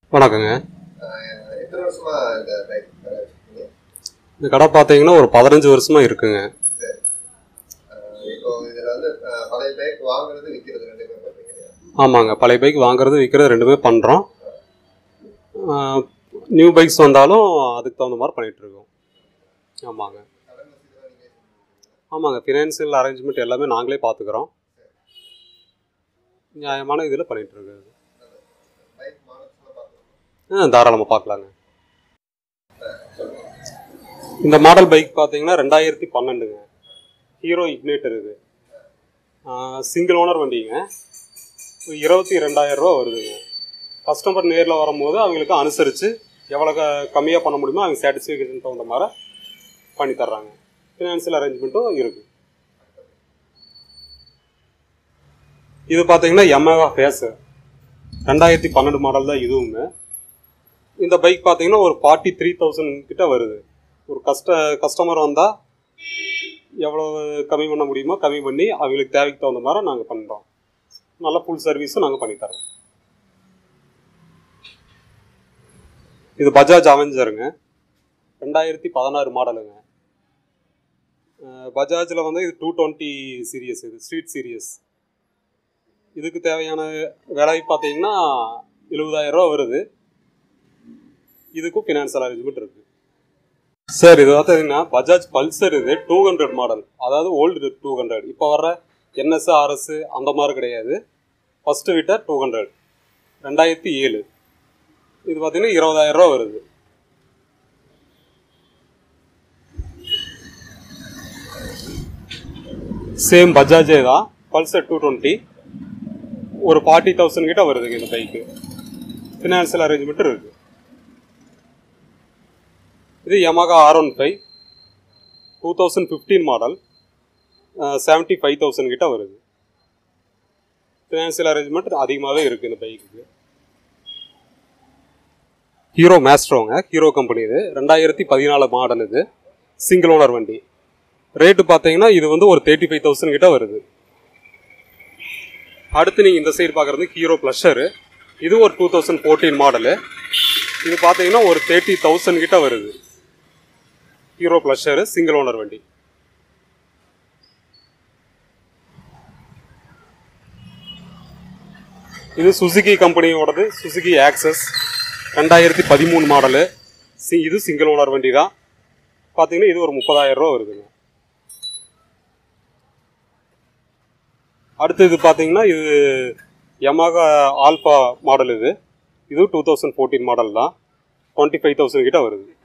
வணக்கங்க எத்தனை வருஷமா இந்த பைக் வச்சிருக்கீங்க இந்த கடை பார்த்தீங்கன்னா ஒரு பதினஞ்சு வருஷமா இருக்குங்க அஹ் இப்போ இதுல வந்து அஹ், பழைய பைக் வாங்குறது விற்கிறது ரெண்டுமே பண்றீங்க இல்லையா? ஆமாங்க பழைய பைக் வாங்குறது விற்கிறது ரெண்டுமே பண்ணுறோம் நியூ பைக்ஸ் வந்தாலும் அதுக்கு தகுந்த மாதிரி பண்ணிட்டு இருக்கோம் ஆமாங்க கடன் வசதிலாம் நீங்களே செஞ்சுருக்கீங்களா? ஆமாங்க ஃபினான்சியல் அரேஞ்ச்மெண்ட் எல்லாமே நாங்களே பார்த்துக்குறோம் நியாயமான இதில் பண்ணிட்டு இருக்குது பைக் மாடல்ஸ்லாம் பார்க்கலாமா? ஆ தாராளமாக பார்க்கலாங்க இந்த மாடல் பைக் பார்த்தீங்கன்னா ரெண்டாயிரத்தி பன்னெண்டுங்க ஹீரோ இக்னேட்டர் இது சிங்கிள் ஓனர் வண்டிங்க ஒரு இருபத்தி ரெண்டாயிரம் ரூபா வருதுங்க கஸ்டமர் நேரில் வரும்போது அவங்களுக்கு அனுசரித்து எவ்வளோ க கம்மியாக பண்ண முடியுமோ அவங்க சாட்டிஸ்ஃபேக்ஷன் தகுந்த மாதிரி பண்ணி தர்றாங்க ஃபினான்சியல் அரேஞ்ச்மெண்ட்டும் இருக்குது இது பார்த்தீங்கன்னா எம்ஏவா ஃபேஸு ரெண்டாயிரத்தி பன்னெண்டு மாடல் தான் இதுவுமே இந்த பைக் பார்த்தீங்கன்னா ஒரு ஃபார்ட்டி த்ரீ தௌசண்ட் கிட்ட வருது ஒரு கஸ்ட கஸ்டமர் வந்தால் எவ்வளோ கம்மி பண்ண முடியுமோ கம்மி பண்ணி அவங்களுக்கு தேவைக்கு தகுந்த மாதிரி நாங்கள் பண்ணுறோம் நல்ல ஃபுல் சர்வீஸும் நாங்கள் பண்ணித்தரோம் இது பஜாஜ் அவெஞ்சருங்க ரெண்டாயிரத்தி பதினாறு மாடலுங்க பஜாஜில் வந்து இது டூ டுவெண்ட்டி சீரியஸ் இது ஸ்ட்ரீட் சீரியஸ் இதுக்கு தேவையான விலை பார்த்தீங்கன்னா எழுபதாயிரம் ரூபா வருது இதுக்கும் ஃபினான்சியல் அரேஞ்ச்மெண்ட் இருக்கு சார் இது பார்த்தீங்கன்னா பஜாஜ் பல்சர் இது டூ ஹண்ட்ரட் மாடல் அதாவது ஓல்டு டூ ஹண்ட்ரட் இப்போ வர என்எஸ் ஆர்எஸ் அந்த மாதிரி கிடையாது ஃபஸ்ட்டு விட்ட டூ ஹண்ட்ரட் ரெண்டாயிரத்தி ஏழு இது பார்த்தீங்கன்னா இருபதாயிரம் ரூபா வருது சேம் பஜாஜே தான் பல்சர் டூ டுவெண்ட்டி ஒரு ஃபார்ட்டி தௌசண்ட் கிட்ட வருதுங்க இந்த பைக்கு ஃபினான்சியல் அரேஞ்ச்மெண்ட் இருக்கு இது Yamaha R one five two thousand fifteen model seventy five thousand கிட்ட வருது ஃபினான்சியல் அரேஞ்ச்மெண்ட் அதிகமாகவே இருக்குது இந்த பைக்குக்கு ஹீரோ மேஸ்ட்ரோங்க ஹீரோ கம்பெனி இது ரெண்டாயிரத்தி பதினாலு மாடல் இது சிங்கிள் ஓனர் வண்டி ரேட்டு பார்த்தீங்கன்னா இது வந்து ஒரு தேர்ட்டி ஃபைவ் தௌசண்ட் கிட்ட வருது அடுத்து நீங்கள் இந்த சைடு பார்க்குறது ஹீரோ ப்ளஷரு இது ஒரு டூ தௌசண்ட் ஃபோர்டீன் மாடலு இது பார்த்தீங்கன்னா ஒரு தேர்ட்டி தௌசண்ட் கிட்ட வருது ஹீரோ ப்ளஷரு சிங்கிள் ஓனர் வண்டி இது சுசுகி கம்பெனியோடது சுசுகி ஆக்சஸ் ரெண்டாயிரத்தி பதிமூணு மாடலு சி இது சிங்கிள் ஓனர் வண்டி தான் பார்த்தீங்கன்னா இது ஒரு முப்பதாயிரம் ரூபா வருதுங்க அடுத்து இது பார்த்தீங்கன்னா இது Yamaha ஆல்ஃபா மாடல் இது இது டூ தௌசண்ட் ஃபோர்டீன் மாடல் தான் டுவெண்ட்டி ஃபைவ் தௌசண்ட் கிட்ட வருது